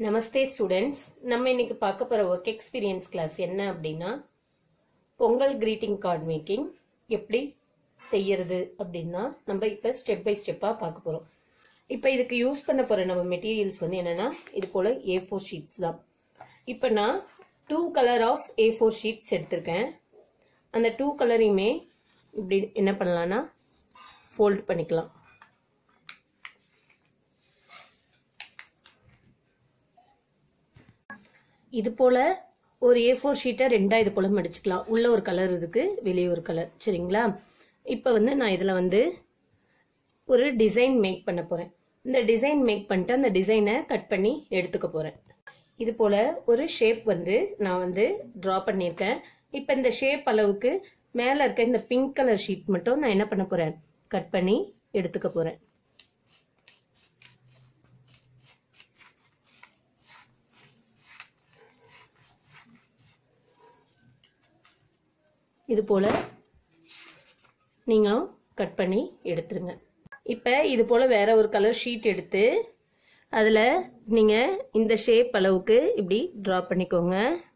நமஸ்தே students நம்ம இன்னைக்கு பார்க்க போற ஒர்க் எக்ஸ்பீரியன்ஸ் கிளாஸ் என்ன அப்படின்னா பொங்கல் greeting கார்டு மேக்கிங் எப்படி செய்யறது அப்படின்னா நம்ம இப்ப ஸ்டெப் பை ஸ்டெப்பா பார்க்க போறோம் இப்ப இதுக்கு யூஸ் பண்ண போற நம்ம மெட்டீரியல்ஸ் வந்து என்னன்னா இது போல ஏ ஃபோர் ஷீட்ஸ் தான் இப்ப நான் two colour of A four sheets எடுத்திருக்கேன் அந்த டூ கலரையுமே இப்படி என்ன பண்ணலாம்னா ஃபோல்ட் பண்ணிக்கலாம் இது போல ஒரு ஏ ஃபோர் ஷீட்டை ரெண்டா இது போல மடிச்சுக்கலாம் உள்ள ஒரு கலர் இருக்கு வெளியே ஒரு கலர் சரிங்களா இப்போ வந்து நான் இதில் வந்து ஒரு டிசைன் மேக் பண்ண போறேன் இந்த டிசைன் மேக் பண்ணிட்டு அந்த டிசைனை கட் பண்ணி எடுத்துக்க போறேன் இது போல ஒரு ஷேப் வந்து நான் வந்து டிரா பண்ணியிருக்கேன் இப்போ இந்த ஷேப் அளவுக்கு மேலே இருக்க இந்த பிங்க் கலர் ஷீட் மட்டும் நான் என்ன பண்ண போறேன் கட் பண்ணி எடுத்துக்க போறேன் இது போல நீங்களும் கட் பண்ணி எடுத்துருங்க இப்போ இது போல வேற ஒரு கலர் ஷீட் எடுத்து அதில் நீங்கள் இந்த ஷேப் அளவுக்கு இப்படி ட்ரா பண்ணிக்கோங்க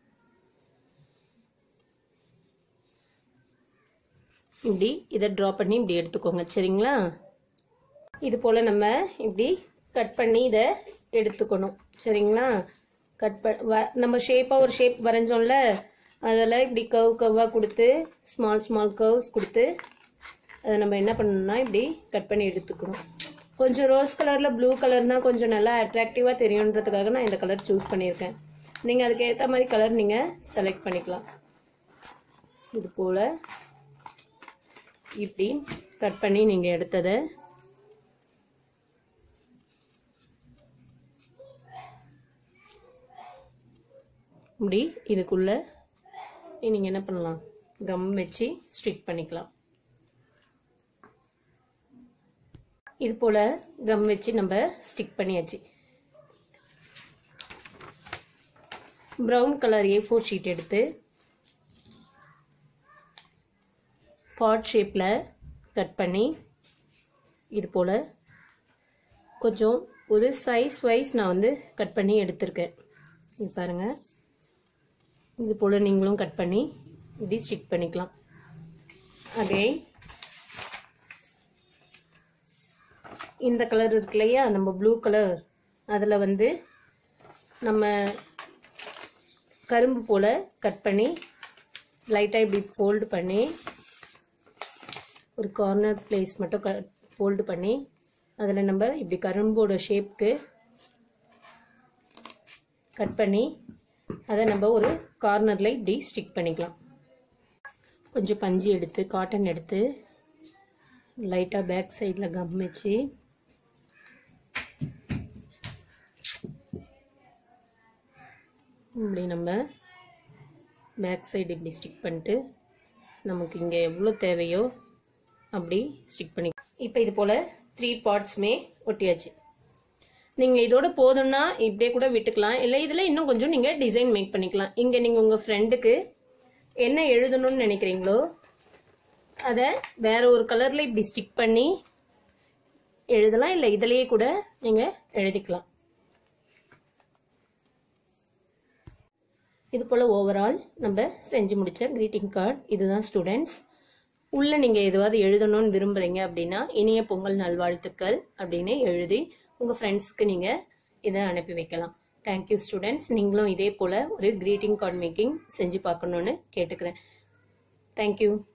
இப்படி இதை ட்ரா பண்ணி இப்படி எடுத்துக்கோங்க சரிங்களா இது போல நம்ம இப்படி கட் பண்ணி இதை எடுத்துக்கணும் சரிங்களா கட் ப வ- நம்ம ஷேப்பாக ஒரு ஷேப் வரைஞ்சோம்ல அதில் இப்படி கவ் கவ்வாக கொடுத்து ஸ்மால் ஸ்மால் கர்வ்ஸ் கொடுத்து அதை நம்ம என்ன பண்ணணும்னா இப்படி கட் பண்ணி எடுத்துக்கணும் கொஞ்சம் ரோஸ் கலரில் ப்ளூ கலர்னா கொஞ்சம் நல்லா அட்ராக்டிவாக தெரியுன்றதுக்காக நான் இந்த கலர் சூஸ் பண்ணியிருக்கேன் நீங்கள் அதுக்கு ஏற்ற மாதிரி கலர் நீங்கள் செலக்ட் பண்ணிக்கலாம் இது போல் இப்படி கட் பண்ணி நீங்கள் எடுத்ததை இப்படி இதுக்குள்ள நீங்கள் என்ன பண்ணலாம் கம் வச்சு ஸ்டிக் பண்ணிக்கலாம் இது போல கம் வச்சு நம்ம ஸ்டிக் பண்ணியாச்சு brown colour A four sheet எடுத்து பாட் ஷேப்பில் கட் பண்ணி இது போல கொஞ்சம் ஒரு சைஸ் வைஸ் நான் வந்து கட் பண்ணி எடுத்திருக்கேன் இது பாருங்க இது போல நீங்களும் கட் பண்ணி இப்படி ஸ்டிக் பண்ணிக்கலாம் அகைன் இந்த கலர் இருக்கு இல்லையா நம்ம ப்ளூ கலர் அதில் வந்து நம்ம கரும்பு போல் கட் பண்ணி லைட்டாக இப்படி ஃபோல்டு பண்ணி ஒரு கார்னர் பிளேஸ் மட்டும் க ஃபோல்டு பண்ணி அதில் நம்ம இப்படி கரும்போட ஷேப்க்கு கட் பண்ணி அதை நம்ம ஒரு கார்னரில் இப்படி ஸ்டிக் பண்ணிக்கலாம் கொஞ்சம் பஞ்சு எடுத்து காட்டன் எடுத்து லைட்டாக பேக் சைடில் கம் வச்சு இப்படி நம்ம பேக் சைடு இப்படி ஸ்டிக் பண்ணிட்டு நமக்கு இங்கே எவ்வளோ தேவையோ அப்படி ஸ்டிக் பண்ணி இப்போ இது போல் த்ரீ பார்ட்ஸுமே ஒட்டியாச்சு நீங்கள் இதோட போதும்னா இப்படியே கூட விட்டுக்கலாம் இல்லை இதில் இன்னும் கொஞ்சம் நீங்கள் டிசைன் மேக் பண்ணிக்கலாம் இங்கே நீங்கள் உங்கள் ஃப்ரெண்டுக்கு என்ன எழுதணும்னு நினைக்கிறீங்களோ அதை வேற ஒரு கலரில் இப்படி ஸ்டிக் பண்ணி எழுதலாம் இல்லை இதிலேயே கூட நீங்கள் எழுதிக்கலாம் இது போல் ஓவரால் நம்ம செஞ்சு முடிச்ச greeting கார்டு இதுதான் ஸ்டூடெண்ட்ஸ் உள்ள நீங்கள் எதுவாவது எழுதணும்னு விரும்புகிறீங்க அப்படின்னா இனிய பொங்கல் நல்வாழ்த்துக்கள் அப்படின்னு எழுதி உங்கள் ஃப்ரெண்ட்ஸ்க்கு நீங்கள் இதை அனுப்பி வைக்கலாம் தேங்க்யூ ஸ்டூடெண்ட்ஸ் நீங்களும் இதே போல் ஒரு greeting கார்டு மேக்கிங் செஞ்சு பார்க்கணுன்னு கேட்டுக்கிறேன் தேங்க்யூ